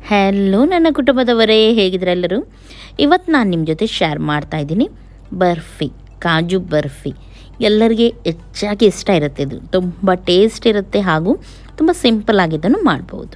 hello ನನ್ನ ಕುಟುಂಬದವರೇ ಹೇಗಿದ್ರೆ ಎಲ್ಲರೂ ಇವತ್ತು ನಾನು ನಿಮ್ಮ ಜೊತೆ ಶೇರ್ ಮಾಡ್ತಾ ಇದ್ದೀನಿ ಬರ್ಫಿ ಕಾಜು ಬರ್ಫಿ ಎಲ್ಲರಿಗೆ ಹೆಚ್ಚಾಗಿ ಇಷ್ಟ ಇರುತ್ತೆ ಇದು ತುಂಬ ಟೇಸ್ಟ್ ಇರುತ್ತೆ ಹಾಗೂ ತುಂಬ ಸಿಂಪಲ್ ಆಗಿದ್ದನ್ನು ಮಾಡ್ಬೋದು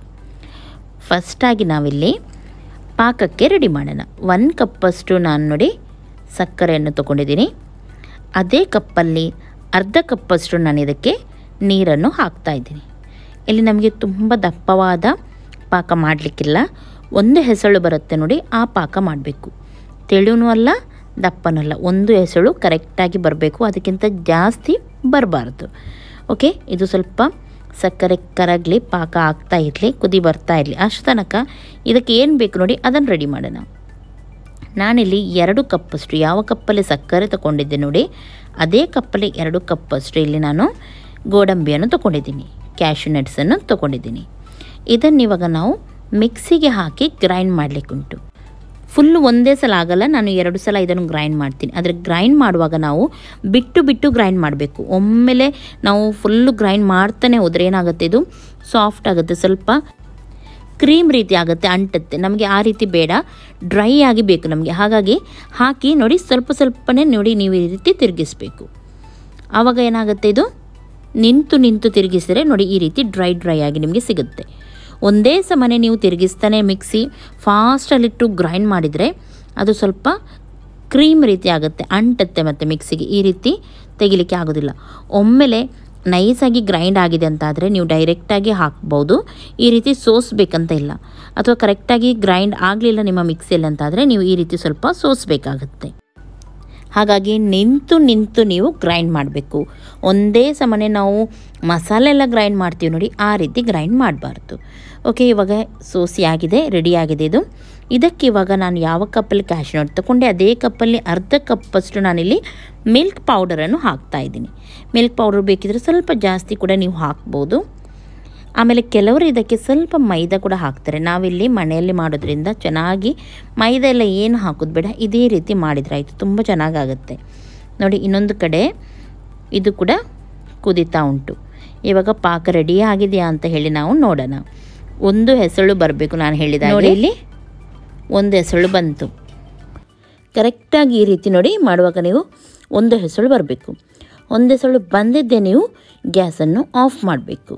ಫಸ್ಟಾಗಿ ನಾವಿಲ್ಲಿ ಪಾಕಕ್ಕೆ ರೆಡಿ ಮಾಡೋಣ ಒಂದು ಕಪ್ಪಷ್ಟು ನಾನು ನೋಡಿ ಸಕ್ಕರೆಯನ್ನು ತೊಗೊಂಡಿದ್ದೀನಿ ಅದೇ ಕಪ್ಪಲ್ಲಿ ಅರ್ಧ ಕಪ್ಪಷ್ಟು ನಾನು ಇದಕ್ಕೆ ನೀರನ್ನು ಹಾಕ್ತಾ ಇದ್ದೀನಿ ಇಲ್ಲಿ ನಮಗೆ ತುಂಬ ದಪ್ಪವಾದ ಪಾಕ ಮಾಡಲಿಕ್ಕಿಲ್ಲ ಒಂದು ಹೆಸಳು ಬರುತ್ತೆ ನೋಡಿ ಆ ಪಾಕ ಮಾಡಬೇಕು ತೆಳುನೂ ಅಲ್ಲ ದಪ್ಪನೂ ಅಲ್ಲ ಒಂದು ಹೆಸಳು ಕರೆಕ್ಟಾಗಿ ಬರಬೇಕು ಅದಕ್ಕಿಂತ ಜಾಸ್ತಿ ಬರಬಾರ್ದು ಓಕೆ ಇದು ಸ್ವಲ್ಪ ಸಕ್ಕರೆ ಕರಗಲಿ ಪಾಕ ಆಗ್ತಾ ಇರಲಿ ಕುದಿ ಬರ್ತಾ ಇರಲಿ ಅಷ್ಟು ತನಕ ಇದಕ್ಕೆ ಏನು ಬೇಕು ನೋಡಿ ಅದನ್ನು ರೆಡಿ ಮಾಡೋಣ ನಾನಿಲ್ಲಿ ಎರಡು ಕಪ್ಪಷ್ಟು ಯಾವ ಕಪ್ಪಲ್ಲಿ ಸಕ್ಕರೆ ತಗೊಂಡಿದ್ದೆ ನೋಡಿ ಅದೇ ಕಪ್ಪಲ್ಲಿ ಎರಡು ಕಪ್ಪಷ್ಟು ಇಲ್ಲಿ ನಾನು ಗೋಡಂಬಿಯನ್ನು ತೊಗೊಂಡಿದ್ದೀನಿ ಕ್ಯಾಶು ನಟ್ಸನ್ನು ತೊಗೊಂಡಿದ್ದೀನಿ ಇದನ್ನು ಇವಾಗ ನಾವು ಮಿಕ್ಸಿಗೆ ಹಾಕಿ ಗ್ರೈಂಡ್ ಮಾಡಲಿಕ್ಕುಂಟು ಫುಲ್ಲು ಒಂದೇ ಸಲ ಆಗಲ್ಲ ನಾನು ಎರಡು ಸಲ ಇದನ್ನು ಗ್ರೈಂಡ್ ಮಾಡ್ತೀನಿ ಆದರೆ ಗ್ರೈಂಡ್ ಮಾಡುವಾಗ ನಾವು ಬಿಟ್ಟು ಬಿಟ್ಟು ಗ್ರೈಂಡ್ ಮಾಡಬೇಕು ಒಮ್ಮೆಲೆ ನಾವು ಫುಲ್ಲು ಗ್ರೈಂಡ್ ಮಾಡ್ತಾನೆ ಹೋದರೆ ಏನಾಗುತ್ತೆ ಇದು ಸಾಫ್ಟ್ ಆಗುತ್ತೆ ಸ್ವಲ್ಪ ಕ್ರೀಮ್ ರೀತಿ ಆಗುತ್ತೆ ಅಂಟುತ್ತೆ ನಮಗೆ ಆ ರೀತಿ ಬೇಡ ಡ್ರೈ ಆಗಿ ಬೇಕು ನಮಗೆ ಹಾಗಾಗಿ ಹಾಕಿ ನೋಡಿ ಸ್ವಲ್ಪ ಸ್ವಲ್ಪನೇ ನೋಡಿ ನೀವು ಈ ರೀತಿ ತಿರುಗಿಸ್ಬೇಕು ಆವಾಗ ಏನಾಗುತ್ತೆ ಇದು ನಿಂತು ನಿಂತು ತಿರುಗಿಸಿದ್ರೆ ನೋಡಿ ಈ ರೀತಿ ಡ್ರೈ ಡ್ರೈ ಆಗಿ ನಿಮಗೆ ಸಿಗುತ್ತೆ ಒಂದೇ ಸಮನೆ ನೀವು ತಿರುಗಿಸ್ತಾನೆ ಮಿಕ್ಸಿ ಫಾಸ್ಟಲ್ಲಿಟ್ಟು ಗ್ರೈಂಡ್ ಮಾಡಿದರೆ ಅದು ಸ್ವಲ್ಪ ಕ್ರೀಮ್ ರೀತಿ ಆಗುತ್ತೆ ಅಂಟುತ್ತೆ ಮತ್ತು ಮಿಕ್ಸಿಗೆ ಈ ರೀತಿ ತೆಗಿಲಿಕ್ಕೆ ಆಗೋದಿಲ್ಲ ಒಮ್ಮೆಲೆ ನೈಸಾಗಿ ಗ್ರೈಂಡ್ ಆಗಿದೆ ಅಂತಾದರೆ ನೀವು ಡೈರೆಕ್ಟಾಗಿ ಹಾಕ್ಬೋದು ಈ ರೀತಿ ಸೋಸ್ಬೇಕಂತ ಇಲ್ಲ ಅಥವಾ ಕರೆಕ್ಟಾಗಿ ಗ್ರೈಂಡ್ ಆಗಲಿಲ್ಲ ನಿಮ್ಮ ಮಿಕ್ಸಿಯಲ್ಲಿ ಅಂತಾದರೆ ನೀವು ಈ ರೀತಿ ಸ್ವಲ್ಪ ಸೋಸಬೇಕಾಗತ್ತೆ ಹಾಗಾಗಿ ನಿಂತು ನಿಂತು ನೀವು ಗ್ರೈಂಡ್ ಮಾಡಬೇಕು ಒಂದೇ ಸಮನೆ ನಾವು ಮಸಾಲೆ ಎಲ್ಲ ಗ್ರೈಂಡ್ ಮಾಡ್ತೀವಿ ನೋಡಿ ಆ ರೀತಿ ಗ್ರೈಂಡ್ ಮಾಡಬಾರ್ದು ಓಕೆ ಇವಾಗ ಸೋಸಿ ಆಗಿದೆ ರೆಡಿ ಆಗಿದೆ ಇದು ಇದಕ್ಕೆ ಇವಾಗ ನಾನು ಯಾವ ಕಪ್ಪಲ್ಲಿ ಕ್ಯಾಶ್ ನೋಟ್ ತಗೊಂಡೆ ಅದೇ ಕಪ್ಪಲ್ಲಿ ಅರ್ಧ ಕಪ್ಪಷ್ಟು ನಾನಿಲ್ಲಿ ಮಿಲ್ಕ್ ಪೌಡರನ್ನು ಹಾಕ್ತಾ ಇದ್ದೀನಿ ಮಿಲ್ಕ್ ಪೌಡರ್ ಬೇಕಿದ್ರೆ ಸ್ವಲ್ಪ ಜಾಸ್ತಿ ಕೂಡ ನೀವು ಹಾಕ್ಬೋದು ಆಮೇಲೆ ಕೆಲವರು ಇದಕ್ಕೆ ಸ್ವಲ್ಪ ಮೈದಾ ಕೂಡ ಹಾಕ್ತಾರೆ ನಾವಿಲ್ಲಿ ಮನೆಯಲ್ಲಿ ಮಾಡೋದ್ರಿಂದ ಚೆನ್ನಾಗಿ ಮೈದಾ ಎಲ್ಲ ಏನು ಹಾಕೋದು ಬೇಡ ಇದೇ ರೀತಿ ಮಾಡಿದ್ರೆ ಆಯಿತು ತುಂಬ ಚೆನ್ನಾಗಾಗುತ್ತೆ ನೋಡಿ ಇನ್ನೊಂದು ಕಡೆ ಇದು ಕೂಡ ಕುದೀತಾ ಉಂಟು ಇವಾಗ ಪಾಕ ರೆಡಿ ಆಗಿದೆಯಾ ಅಂತ ಹೇಳಿ ನಾವು ನೋಡೋಣ ಒಂದು ಹೆಸಳು ಬರಬೇಕು ನಾನು ಹೇಳಿದ ನೋಡಿ ಇಲ್ಲಿ ಒಂದು ಹೆಸಳು ಬಂತು ಕರೆಕ್ಟಾಗಿ ಈ ರೀತಿ ನೋಡಿ ಮಾಡುವಾಗ ನೀವು ಒಂದು ಹೆಸಳು ಬರಬೇಕು ಒಂದು ಹೆಸಳು ಬಂದಿದ್ದೇ ನೀವು ಗ್ಯಾಸನ್ನು ಆಫ್ ಮಾಡಬೇಕು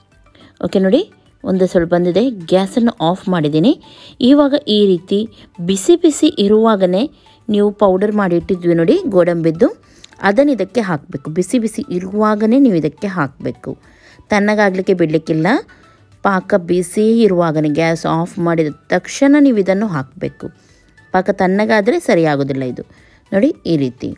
ಓಕೆ ನೋಡಿ ಒಂದು ಸ್ವಲ್ಪ ಬಂದಿದೆ ಗ್ಯಾಸನ್ನು ಆಫ್ ಮಾಡಿದ್ದೀನಿ ಇವಾಗ ಈ ರೀತಿ ಬಿಸಿ ಬಿಸಿ ಇರುವಾಗಲೇ ನೀವು ಪೌಡರ್ ಮಾಡಿ ಇಟ್ಟಿದ್ವಿ ನೋಡಿ ಗೋಡಂಬಿದ್ದು ಅದನ್ನು ಇದಕ್ಕೆ ಹಾಕಬೇಕು ಬಿಸಿ ಬಿಸಿ ಇರುವಾಗಲೇ ನೀವು ಇದಕ್ಕೆ ಹಾಕಬೇಕು ತಣ್ಣಗಾಗಲಿಕ್ಕೆ ಬಿಡಲಿಕ್ಕಿಲ್ಲ ಪಾಕ ಬಿಸಿ ಇರುವಾಗಲೇ ಗ್ಯಾಸ್ ಆಫ್ ಮಾಡಿದ ತಕ್ಷಣ ನೀವು ಇದನ್ನು ಹಾಕಬೇಕು ಪಾಕ ತಣ್ಣಗಾದರೆ ಸರಿಯಾಗೋದಿಲ್ಲ ಇದು ನೋಡಿ ಈ ರೀತಿ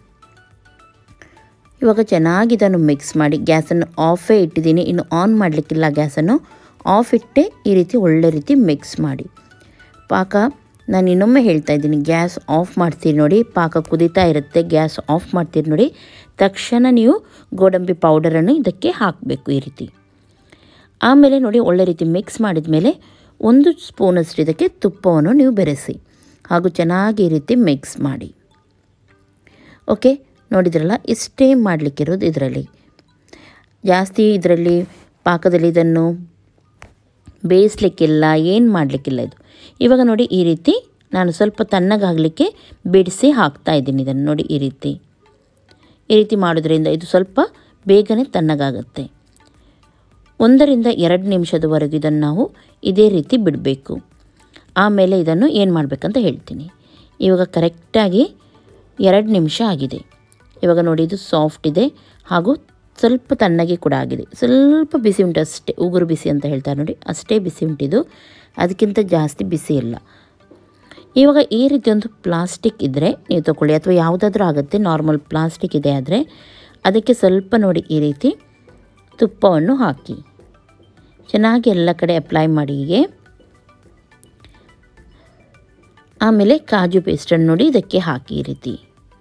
ಇವಾಗ ಚೆನ್ನಾಗಿ ಇದನ್ನು ಮಿಕ್ಸ್ ಮಾಡಿ ಗ್ಯಾಸನ್ನು ಆಫೇ ಇಟ್ಟಿದ್ದೀನಿ ಇನ್ನು ಆನ್ ಮಾಡಲಿಕ್ಕಿಲ್ಲ ಗ್ಯಾಸನ್ನು ಆಫ್ ಇಟ್ಟೆ ಈ ರೀತಿ ಒಳ್ಳೆ ರೀತಿ ಮಿಕ್ಸ್ ಮಾಡಿ ಪಾಕ ನಾನು ಇನ್ನೊಮ್ಮೆ ಹೇಳ್ತಾ ಇದ್ದೀನಿ ಗ್ಯಾಸ್ ಆಫ್ ಮಾಡ್ತೀರಿ ನೋಡಿ ಪಾಕ ಕುದೀತಾ ಇರುತ್ತೆ ಗ್ಯಾಸ್ ಆಫ್ ಮಾಡ್ತೀರಿ ನೋಡಿ ತಕ್ಷಣ ನೀವು ಗೋಡಂಬಿ ಪೌಡರನ್ನು ಇದಕ್ಕೆ ಹಾಕಬೇಕು ಈ ರೀತಿ ಆಮೇಲೆ ನೋಡಿ ಒಳ್ಳೆ ರೀತಿ ಮಿಕ್ಸ್ ಮಾಡಿದ ಮೇಲೆ ಒಂದು ಸ್ಪೂನಷ್ಟು ಇದಕ್ಕೆ ತುಪ್ಪವನ್ನು ನೀವು ಬೆರೆಸಿ ಹಾಗೂ ಚೆನ್ನಾಗಿ ಈ ರೀತಿ ಮಿಕ್ಸ್ ಮಾಡಿ ಓಕೆ ನೋಡಿದ್ರಲ್ಲ ಇಷ್ಟೇ ಮಾಡಲಿಕ್ಕಿರೋದು ಇದರಲ್ಲಿ ಜಾಸ್ತಿ ಇದರಲ್ಲಿ ಪಾಕದಲ್ಲಿ ಇದನ್ನು ಬೇಯಿಸ್ಲಿಕ್ಕಿಲ್ಲ ಏನು ಮಾಡಲಿಕ್ಕಿಲ್ಲ ಇದು ಇವಾಗ ನೋಡಿ ಈ ರೀತಿ ನಾನು ಸ್ವಲ್ಪ ತಣ್ಣಗಾಗಲಿಕ್ಕೆ ಬಿಡಿಸಿ ಹಾಕ್ತಾ ಇದ್ದೀನಿ ಇದನ್ನು ನೋಡಿ ಈ ರೀತಿ ಈ ರೀತಿ ಮಾಡೋದ್ರಿಂದ ಇದು ಸ್ವಲ್ಪ ಬೇಗನೆ ತಣ್ಣಗಾಗುತ್ತೆ ಒಂದರಿಂದ ಎರಡು ನಿಮಿಷದವರೆಗೂ ಇದನ್ನು ನಾವು ಇದೇ ರೀತಿ ಬಿಡಬೇಕು ಆಮೇಲೆ ಇದನ್ನು ಏನು ಮಾಡಬೇಕಂತ ಹೇಳ್ತೀನಿ ಇವಾಗ ಕರೆಕ್ಟಾಗಿ ಎರಡು ನಿಮಿಷ ಆಗಿದೆ ಇವಾಗ ನೋಡಿ ಇದು ಸಾಫ್ಟ್ ಇದೆ ಹಾಗೂ ಸ್ವಲ್ಪ ತಣ್ಣಗೆ ಕೂಡ ಆಗಿದೆ ಸ್ವಲ್ಪ ಬಿಸಿ ಉಂಟು ಅಷ್ಟೇ ಉಗುರು ಬಿಸಿ ಅಂತ ಹೇಳ್ತಾರೆ ನೋಡಿ ಅಷ್ಟೇ ಬಿಸಿ ಉಂಟಿದು ಅದಕ್ಕಿಂತ ಜಾಸ್ತಿ ಬಿಸಿ ಇಲ್ಲ ಇವಾಗ ಈ ರೀತಿ ಒಂದು ಪ್ಲಾಸ್ಟಿಕ್ ಇದ್ದರೆ ನೀವು ತಗೊಳ್ಳಿ ಅಥವಾ ಯಾವುದಾದ್ರೂ ಆಗುತ್ತೆ ನಾರ್ಮಲ್ ಪ್ಲಾಸ್ಟಿಕ್ ಇದೆ ಆದರೆ ಅದಕ್ಕೆ ಸ್ವಲ್ಪ ನೋಡಿ ಈ ರೀತಿ ತುಪ್ಪವನ್ನು ಹಾಕಿ ಚೆನ್ನಾಗಿ ಎಲ್ಲ ಕಡೆ ಅಪ್ಲೈ ಮಾಡಿ ಹೀಗೆ ಆಮೇಲೆ ಕಾಜು ಪೇಸ್ಟನ್ನು ನೋಡಿ ಇದಕ್ಕೆ ಹಾಕಿ ಈ ರೀತಿ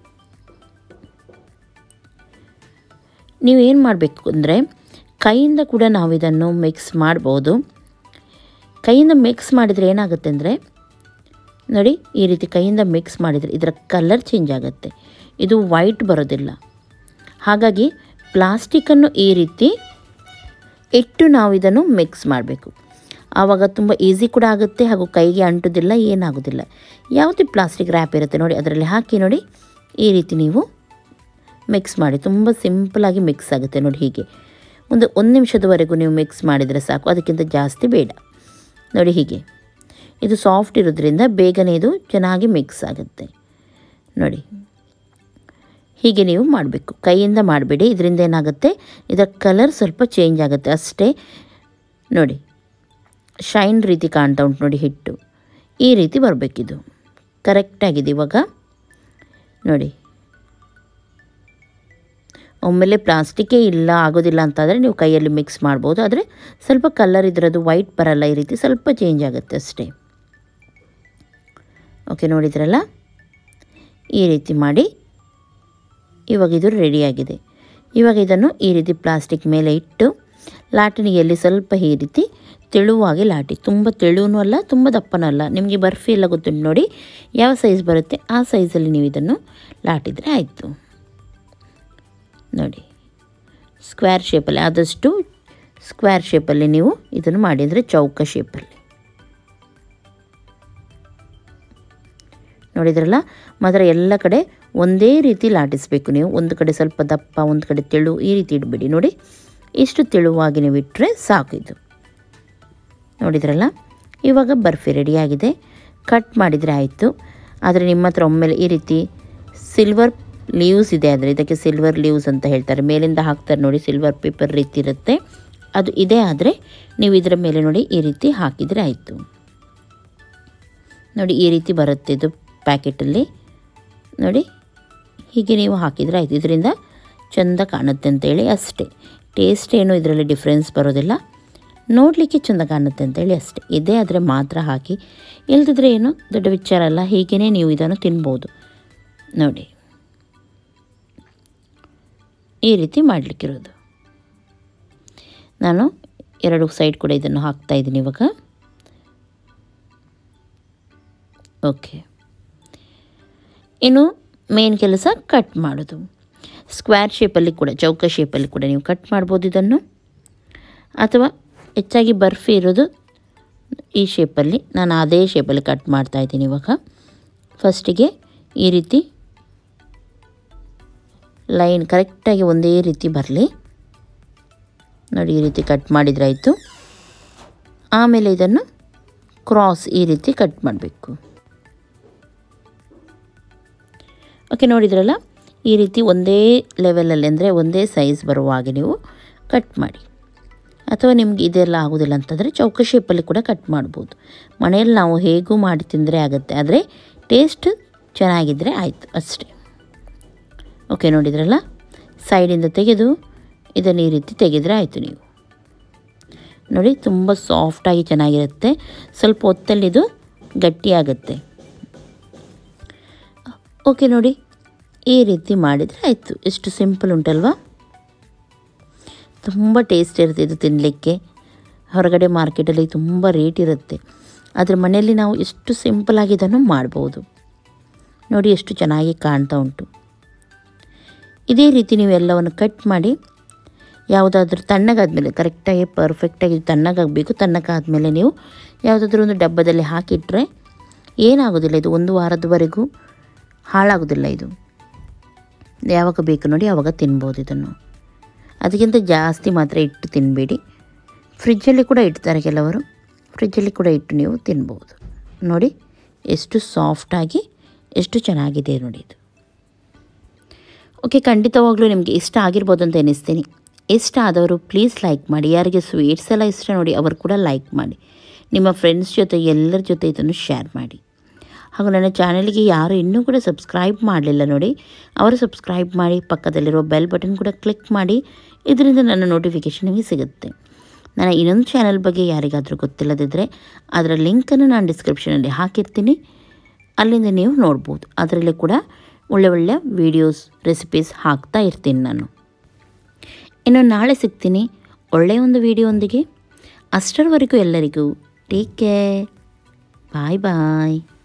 ನೀವೇನು ಮಾಡಬೇಕು ಅಂದರೆ ಕೈಯಿಂದ ಕೂಡ ನಾವು ಇದನ್ನು ಮಿಕ್ಸ್ ಮಾಡ್ಬೋದು ಕೈಯಿಂದ ಮಿಕ್ಸ್ ಮಾಡಿದರೆ ಏನಾಗುತ್ತೆ ಅಂದರೆ ನೋಡಿ ಈ ರೀತಿ ಕೈಯಿಂದ ಮಿಕ್ಸ್ ಮಾಡಿದರೆ ಇದರ ಕಲರ್ ಚೇಂಜ್ ಆಗುತ್ತೆ ಇದು ವೈಟ್ ಬರೋದಿಲ್ಲ ಹಾಗಾಗಿ ಪ್ಲಾಸ್ಟಿಕ್ಕನ್ನು ಈ ರೀತಿ ಇಟ್ಟು ನಾವು ಇದನ್ನು ಮಿಕ್ಸ್ ಮಾಡಬೇಕು ಆವಾಗ ತುಂಬ ಈಸಿ ಕೂಡ ಆಗುತ್ತೆ ಹಾಗೂ ಕೈಗೆ ಅಂಟುವುದಿಲ್ಲ ಏನಾಗೋದಿಲ್ಲ ಯಾವುದೇ ಪ್ಲಾಸ್ಟಿಕ್ ರ್ಯಾಪ್ ಇರುತ್ತೆ ನೋಡಿ ಅದರಲ್ಲಿ ಹಾಕಿ ನೋಡಿ ಈ ರೀತಿ ನೀವು ಮಿಕ್ಸ್ ಮಾಡಿ ತುಂಬ ಸಿಂಪಲಾಗಿ ಮಿಕ್ಸ್ ಆಗುತ್ತೆ ನೋಡಿ ಹೀಗೆ ಒಂದು ಒಂದು ನಿಮಿಷದವರೆಗೂ ನೀವು ಮಿಕ್ಸ್ ಮಾಡಿದರೆ ಸಾಕು ಅದಕ್ಕಿಂತ ಜಾಸ್ತಿ ಬೇಡ ನೋಡಿ ಹೀಗೆ ಇದು ಸಾಫ್ಟ್ ಇರೋದ್ರಿಂದ ಬೇಗನೆ ಇದು ಚೆನ್ನಾಗಿ ಮಿಕ್ಸ್ ಆಗುತ್ತೆ ನೋಡಿ ಹೀಗೆ ನೀವು ಮಾಡಬೇಕು ಕೈಯಿಂದ ಮಾಡಬೇಡಿ ಇದರಿಂದ ಏನಾಗುತ್ತೆ ಇದರ ಕಲರ್ ಸ್ವಲ್ಪ ಚೇಂಜ್ ಆಗುತ್ತೆ ಅಷ್ಟೇ ನೋಡಿ ಶೈನ್ ರೀತಿ ಕಾಣ್ತಾ ಉಂಟು ನೋಡಿ ಹಿಟ್ಟು ಈ ರೀತಿ ಬರಬೇಕಿದು ಕರೆಕ್ಟಾಗಿದೆ ಇವಾಗ ನೋಡಿ ಒಮ್ಮೆಲೆ ಪ್ಲಾಸ್ಟಿಕ್ಕೇ ಇಲ್ಲ ಆಗೋದಿಲ್ಲ ಅಂತಾದರೆ ನೀವು ಕೈಯಲ್ಲಿ ಮಿಕ್ಸ್ ಮಾಡ್ಬೋದು ಆದರೆ ಸ್ವಲ್ಪ ಕಲರ್ ಇದರದ್ದು ವೈಟ್ ಬರಲ್ಲ ಈ ರೀತಿ ಸ್ವಲ್ಪ ಚೇಂಜ್ ಆಗುತ್ತೆ ಅಷ್ಟೇ ಓಕೆ ನೋಡಿದ್ರಲ್ಲ ಈ ರೀತಿ ಮಾಡಿ ಇವಾಗ ಇದು ರೆಡಿಯಾಗಿದೆ ಇವಾಗ ಇದನ್ನು ಈ ರೀತಿ ಪ್ಲಾಸ್ಟಿಕ್ ಮೇಲೆ ಇಟ್ಟು ಲಾಟಣಿಯಲ್ಲಿ ಸ್ವಲ್ಪ ಈ ರೀತಿ ತೆಳುವಾಗಿ ಲಾಟಿ ತುಂಬ ತೆಳುವೂ ಅಲ್ಲ ತುಂಬ ದಪ್ಪನೂ ಅಲ್ಲ ನಿಮಗೆ ಬರ್ಫಿ ಎಲ್ಲ ಗೊತ್ತುಂಟು ನೋಡಿ ಯಾವ ಸೈಜ್ ಬರುತ್ತೆ ಆ ಸೈಜಲ್ಲಿ ನೀವು ಇದನ್ನು ಲಾಟಿದರೆ ಆಯಿತು ನೋಡಿ ಸ್ಕ್ವೇರ್ ಶೇಪಲ್ಲಿ ಆದಷ್ಟು ಸ್ಕ್ವೇರ್ ಶೇಪಲ್ಲಿ ನೀವು ಇದನ್ನು ಮಾಡಿ ಅಂದರೆ ಚೌಕ ಶೇಪಲ್ಲಿ ನೋಡಿದ್ರಲ್ಲ ಮಾತ್ರ ಎಲ್ಲ ಕಡೆ ಒಂದೇ ರೀತಿ ಲಾಟಿಸಬೇಕು ನೀವು ಒಂದು ಕಡೆ ಸ್ವಲ್ಪ ದಪ್ಪ ಒಂದು ಕಡೆ ತೆಳು ಈ ರೀತಿ ಇಡಬೇಡಿ ನೋಡಿ ಇಷ್ಟು ತೆಳುವಾಗಿ ನೀವು ಇಟ್ಟರೆ ಸಾಕು ಇದು ನೋಡಿದ್ರಲ್ಲ ಇವಾಗ ಬರ್ಫಿ ರೆಡಿಯಾಗಿದೆ ಕಟ್ ಮಾಡಿದರೆ ಆಯಿತು ಆದರೆ ನಿಮ್ಮ ಹತ್ರ ಒಮ್ಮೆಲೆ ಈ ರೀತಿ ಸಿಲ್ವರ್ ಲೀವ್ಸ್ ಇದೆ ಆದರೆ ಇದಕ್ಕೆ ಸಿಲ್ವರ್ ಲೀವ್ಸ್ ಅಂತ ಹೇಳ್ತಾರೆ ಮೇಲಿಂದ ಹಾಕ್ತಾರೆ ನೋಡಿ ಸಿಲ್ವರ್ ಪೇಪರ್ ರೀತಿ ಇರುತ್ತೆ ಅದು ಇದೆ ಆದರೆ ನೀವು ಇದರ ಮೇಲೆ ನೋಡಿ ಈ ರೀತಿ ಹಾಕಿದರೆ ಆಯಿತು ನೋಡಿ ಈ ರೀತಿ ಬರುತ್ತೆ ಇದು ಪ್ಯಾಕೆಟಲ್ಲಿ ನೋಡಿ ಹೀಗೆ ನೀವು ಹಾಕಿದರೆ ಆಯಿತು ಇದರಿಂದ ಚೆಂದ ಕಾಣುತ್ತೆ ಅಂತೇಳಿ ಅಷ್ಟೇ ಟೇಸ್ಟ್ ಏನು ಇದರಲ್ಲಿ ಡಿಫ್ರೆನ್ಸ್ ಬರೋದಿಲ್ಲ ನೋಡಲಿಕ್ಕೆ ಚೆಂದ ಕಾಣುತ್ತೆ ಅಂತೇಳಿ ಅಷ್ಟೇ ಇದೇ ಆದರೆ ಮಾತ್ರ ಹಾಕಿ ಇಲ್ದಿದ್ರೆ ಏನು ದೊಡ್ಡ ವಿಚಾರ ಅಲ್ಲ ಹೀಗೇ ನೀವು ಇದನ್ನು ತಿನ್ಬೋದು ನೋಡಿ ಈ ರೀತಿ ಮಾಡಲಿಕ್ಕಿರೋದು ನಾನು ಎರಡು ಸೈಡ್ ಕೂಡ ಇದನ್ನು ಹಾಕ್ತಾ ಇದ್ದೀನಿ ಇವಾಗ ಓಕೆ ಇನ್ನು ಮೇನ್ ಕೆಲಸ ಕಟ್ ಮಾಡೋದು ಸ್ಕ್ವೇರ್ ಶೇಪಲ್ಲಿ ಕೂಡ ಚೌಕ ಶೇಪಲ್ಲಿ ಕೂಡ ನೀವು ಕಟ್ ಮಾಡ್ಬೋದು ಇದನ್ನು ಅಥವಾ ಹೆಚ್ಚಾಗಿ ಬರ್ಫಿ ಇರೋದು ಈ ಶೇಪಲ್ಲಿ ನಾನು ಅದೇ ಶೇಪಲ್ಲಿ ಕಟ್ ಮಾಡ್ತಾ ಇದ್ದೀನಿ ಇವಾಗ ಫಸ್ಟಿಗೆ ಈ ರೀತಿ ಲೈನ್ ಕರೆಕ್ಟಾಗಿ ಒಂದೇ ರೀತಿ ಬರಲಿ ನೋಡಿ ಈ ರೀತಿ ಕಟ್ ಮಾಡಿದ್ರಾಯಿತು ಆಮೇಲೆ ಇದನ್ನು ಕ್ರಾಸ್ ಈ ರೀತಿ ಕಟ್ ಮಾಡಬೇಕು ಓಕೆ ನೋಡಿದ್ರಲ್ಲ ಈ ರೀತಿ ಒಂದೇ ಲೆವೆಲಲ್ಲಿ ಅಂದರೆ ಒಂದೇ ಸೈಜ್ ಬರುವ ಹಾಗೆ ನೀವು ಕಟ್ ಮಾಡಿ ಅಥವಾ ನಿಮ್ಗೆ ಇದೆಲ್ಲ ಆಗೋದಿಲ್ಲ ಅಂತಂದರೆ ಚೌಕ ಶೇಪಲ್ಲಿ ಕೂಡ ಕಟ್ ಮಾಡ್ಬೋದು ಮನೆಯಲ್ಲಿ ನಾವು ಹೇಗೂ ಮಾಡಿ ತಿಂದರೆ ಆಗುತ್ತೆ ಆದರೆ ಟೇಸ್ಟ್ ಚೆನ್ನಾಗಿದ್ದರೆ ಆಯಿತು ಅಷ್ಟೇ ಓಕೆ ನೋಡಿದ್ರಲ್ಲ ಸೈಡಿಂದ ತೆಗೆದು ಇದನ್ನು ಈ ರೀತಿ ತೆಗೆದರೆ ಆಯಿತು ನೀವು ನೋಡಿ ತುಂಬ ಸಾಫ್ಟಾಗಿ ಚೆನ್ನಾಗಿರುತ್ತೆ ಸ್ವಲ್ಪ ಹೊತ್ತಲ್ಲಿದು ಗಟ್ಟಿಯಾಗುತ್ತೆ ಓಕೆ ನೋಡಿ ಈ ರೀತಿ ಮಾಡಿದರೆ ಆಯಿತು ಎಷ್ಟು ಸಿಂಪಲ್ ಉಂಟಲ್ವಾ ತುಂಬ ಟೇಸ್ಟ್ ಇರುತ್ತೆ ಇದು ತಿನ್ನಲಿಕ್ಕೆ ಹೊರಗಡೆ ಮಾರ್ಕೆಟಲ್ಲಿ ತುಂಬ ರೇಟ್ ಇರುತ್ತೆ ಆದರೆ ಮನೆಯಲ್ಲಿ ನಾವು ಎಷ್ಟು ಸಿಂಪಲಾಗಿ ಇದನ್ನು ಮಾಡ್ಬೋದು ನೋಡಿ ಎಷ್ಟು ಚೆನ್ನಾಗಿ ಕಾಣ್ತಾ ಉಂಟು ಇದೇ ರೀತಿ ನೀವು ಎಲ್ಲವನ್ನು ಕಟ್ ಮಾಡಿ ಯಾವುದಾದ್ರೂ ತಣ್ಣಗಾದ್ಮೇಲೆ ಕರೆಕ್ಟಾಗಿ ಪರ್ಫೆಕ್ಟಾಗಿ ತಣ್ಣಗಾಗಬೇಕು ತಣ್ಣಗಾದ್ಮೇಲೆ ನೀವು ಯಾವುದಾದ್ರೂ ಒಂದು ಡಬ್ಬದಲ್ಲಿ ಹಾಕಿಟ್ರೆ ಏನಾಗೋದಿಲ್ಲ ಇದು ಒಂದು ವಾರದವರೆಗೂ ಹಾಳಾಗೋದಿಲ್ಲ ಇದು ಯಾವಾಗ ಬೇಕು ನೋಡಿ ಆವಾಗ ತಿನ್ಬೋದು ಇದನ್ನು ಅದಕ್ಕಿಂತ ಜಾಸ್ತಿ ಮಾತ್ರ ಇಟ್ಟು ತಿನ್ನಬೇಡಿ ಫ್ರಿಜ್ಜಲ್ಲಿ ಕೂಡ ಇಡ್ತಾರೆ ಕೆಲವರು ಫ್ರಿಜ್ಜಲ್ಲಿ ಕೂಡ ಇಟ್ಟು ನೀವು ತಿನ್ಬೋದು ನೋಡಿ ಎಷ್ಟು ಸಾಫ್ಟಾಗಿ ಎಷ್ಟು ಚೆನ್ನಾಗಿದೆ ನೋಡಿ ಇದು ಓಕೆ ಖಂಡಿತವಾಗ್ಲೂ ನಿಮಗೆ ಇಷ್ಟ ಆಗಿರ್ಬೋದು ಅಂತ ಎನಿಸ್ತೀನಿ ಇಷ್ಟ ಆದವರು ಪ್ಲೀಸ್ ಲೈಕ್ ಮಾಡಿ ಯಾರಿಗೆ ಸ್ವೀಟ್ಸ್ ಎಲ್ಲ ಇಷ್ಟ ನೋಡಿ ಅವರು ಕೂಡ ಲೈಕ್ ಮಾಡಿ ನಿಮ್ಮ ಫ್ರೆಂಡ್ಸ್ ಜೊತೆ ಎಲ್ಲರ ಜೊತೆ ಇದನ್ನು ಶೇರ್ ಮಾಡಿ ಹಾಗೂ ನನ್ನ ಚಾನಲ್ಗೆ ಯಾರು ಇನ್ನೂ ಕೂಡ ಸಬ್ಸ್ಕ್ರೈಬ್ ಮಾಡಲಿಲ್ಲ ನೋಡಿ ಅವರು ಸಬ್ಸ್ಕ್ರೈಬ್ ಮಾಡಿ ಪಕ್ಕದಲ್ಲಿರೋ ಬೆಲ್ ಬಟನ್ ಕೂಡ ಕ್ಲಿಕ್ ಮಾಡಿ ಇದರಿಂದ ನನ್ನ ನೋಟಿಫಿಕೇಷನ್ ನಿಮಗೆ ಸಿಗುತ್ತೆ ನನ್ನ ಇನ್ನೊಂದು ಚಾನಲ್ ಬಗ್ಗೆ ಯಾರಿಗಾದರೂ ಗೊತ್ತಿಲ್ಲದಿದ್ದರೆ ಅದರ ಲಿಂಕನ್ನು ನಾನು ಡಿಸ್ಕ್ರಿಪ್ಷನಲ್ಲಿ ಹಾಕಿರ್ತೀನಿ ಅಲ್ಲಿಂದ ನೀವು ನೋಡ್ಬೋದು ಅದರಲ್ಲಿ ಕೂಡ ಒಳ್ಳೆ ಒಳ್ಳೆ ವೀಡಿಯೋಸ್ ರೆಸಿಪೀಸ್ ಹಾಕ್ತಾ ಇರ್ತೀನಿ ನಾನು ಇನ್ನು ನಾಳೆ ಸಿಗ್ತೀನಿ ಒಳ್ಳೆಯ ಒಂದು ವಿಡಿಯೋಂದಿಗೆ ಅಷ್ಟರವರೆಗೂ ಎಲ್ಲರಿಗೂ ಟೇಕ್ ಕೇರ್ ಬಾಯ್ ಬಾಯ್